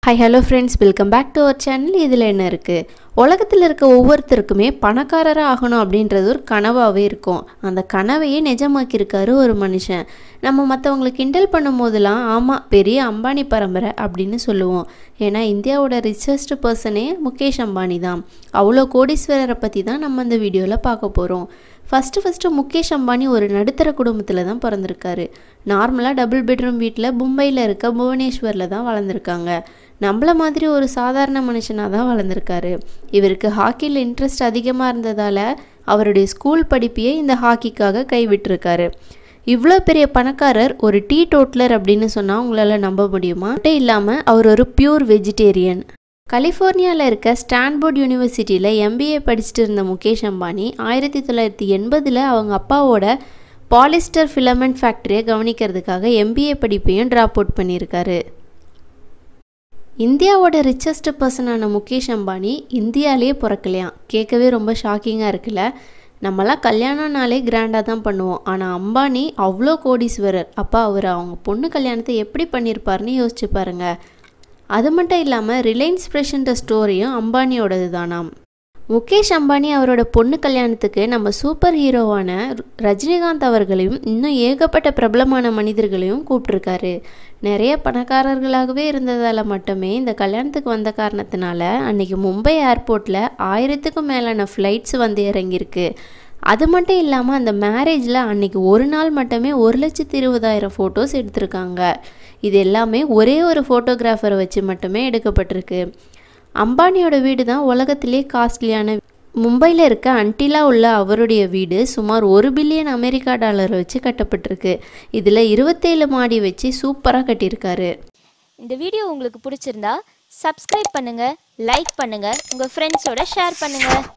hi hello friends welcome back to our channel இதில் என்ன இருக்குது உலகத்தில் இருக்க ஒவ்வொருத்தருக்குமே பணக்காரராக ஆகணும் அப்படின்றது ஒரு கனவாகவே இருக்கும் அந்த கனவையே நிஜமாக்கியிருக்காரு ஒரு மனுஷன் நம்ம மற்றவங்களை கிண்டல் பண்ணும் போதெல்லாம் ஆமாம் பெரிய அம்பானி பரம்பரை அப்படின்னு சொல்லுவோம் ஏன்னா இந்தியாவோட ரிச்சஸ்ட் பர்சனே முகேஷ் அம்பானி தான் அவ்வளோ கோடீஸ்வரரை பற்றி தான் நம்ம இந்த வீடியோவில் பார்க்க போகிறோம் ஃபஸ்ட்டு ஃபஸ்ட்டு முகேஷ் அம்பானி ஒரு நடுத்தர குடும்பத்தில் தான் பிறந்திருக்காரு நார்மலாக டபுள் பெட்ரூம் வீட்டில் மும்பையில் இருக்க புவனேஸ்வரில் தான் வளர்ந்துருக்காங்க நம்மள மாதிரி ஒரு சாதாரண மனுஷனாக தான் வளர்ந்துருக்காரு இவருக்கு ஹாக்கியில் இன்ட்ரெஸ்ட் அதிகமாக இருந்ததால் அவருடைய ஸ்கூல் படிப்பையே இந்த ஹாக்கிக்காக கைவிட்டிருக்காரு இவ்வளோ பெரிய பணக்காரர் ஒரு டீ டோட்லர் அப்படின்னு சொன்னால் உங்களால் நம்ப முடியுமா மட்டும் இல்லாமல் அவர் ஒரு பியூர் வெஜிடேரியன் கலிஃபோர்னியாவில் இருக்க ஸ்டான்போர்ட் யூனிவர்சிட்டியில் எம்பிஏ படிச்சுட்டு இருந்த முகேஷ் அம்பானி ஆயிரத்தி தொள்ளாயிரத்தி எண்பதில் அவங்க அப்பாவோட பாலிஸ்டர் ஃபிலமெண்ட் ஃபேக்டரியை கவனிக்கிறதுக்காக எம்பிஏ படிப்பையும் ட்ராப் அவுட் பண்ணியிருக்காரு இந்தியாவோட ரிச்சஸ்ட் பர்சனான முகேஷ் அம்பானி இந்தியாவிலே பிறக்கலையாம் கேட்கவே ரொம்ப ஷாக்கிங்காக இருக்குல்ல நம்மலாம் கல்யாணம்னாலே கிராண்டாக தான் பண்ணுவோம் ஆனால் அம்பானி அவ்வளோ கோடீஸ்வரர் அப்பா அவர் அவங்க பொண்ணு கல்யாணத்தை எப்படி பண்ணியிருப்பாருன்னு யோசிச்சு பாருங்க அது மட்டும் இல்லாமல் ரிலையன்ஸ் ஃப்ரெஷ்ன்ற ஸ்டோரியும் அம்பானியோடது தானாம் முகேஷ் அம்பானி அவரோட பொண்ணு கல்யாணத்துக்கு நம்ம சூப்பர் ஹீரோவான ரஜினிகாந்த் அவர்களையும் இன்னும் ஏகப்பட்ட பிரபலமான மனிதர்களையும் கூப்பிட்ருக்காரு நிறைய பணக்காரர்களாகவே இருந்ததால் மட்டுமே இந்த கல்யாணத்துக்கு வந்த காரணத்தினால அன்றைக்கி மும்பை ஏர்போர்ட்டில் ஆயிரத்துக்கும் மேலான ஃப்ளைட்ஸ் வந்து இறங்கியிருக்கு அது மட்டும் இல்லாமல் அந்த மேரேஜில் அன்றைக்கி ஒரு நாள் மட்டுமே ஒரு லட்சத்தி இருபதாயிரம் ஃபோட்டோஸ் எடுத்திருக்காங்க இது எல்லாமே ஒரே ஒரு ஃபோட்டோகிராஃபரை வச்சு மட்டுமே எடுக்கப்பட்டிருக்கு அம்பானியோட வீடு தான் உலகத்திலே காஸ்ட்லியான மும்பையில் இருக்க அன்டிலா உள்ள அவருடைய வீடு சுமார் ஒரு பில்லியன் அமெரிக்கா டாலர் வச்சு கட்டப்பட்டிருக்கு இதில் இருபத்தேழு மாடி வச்சு சூப்பராக கட்டியிருக்காரு இந்த வீடியோ உங்களுக்கு பிடிச்சிருந்தா சப்ஸ்கிரைப் பண்ணுங்க லைக் பண்ணுங்க உங்க ஃப்ரெண்ட்ஸோட ஷேர் பண்ணுங்க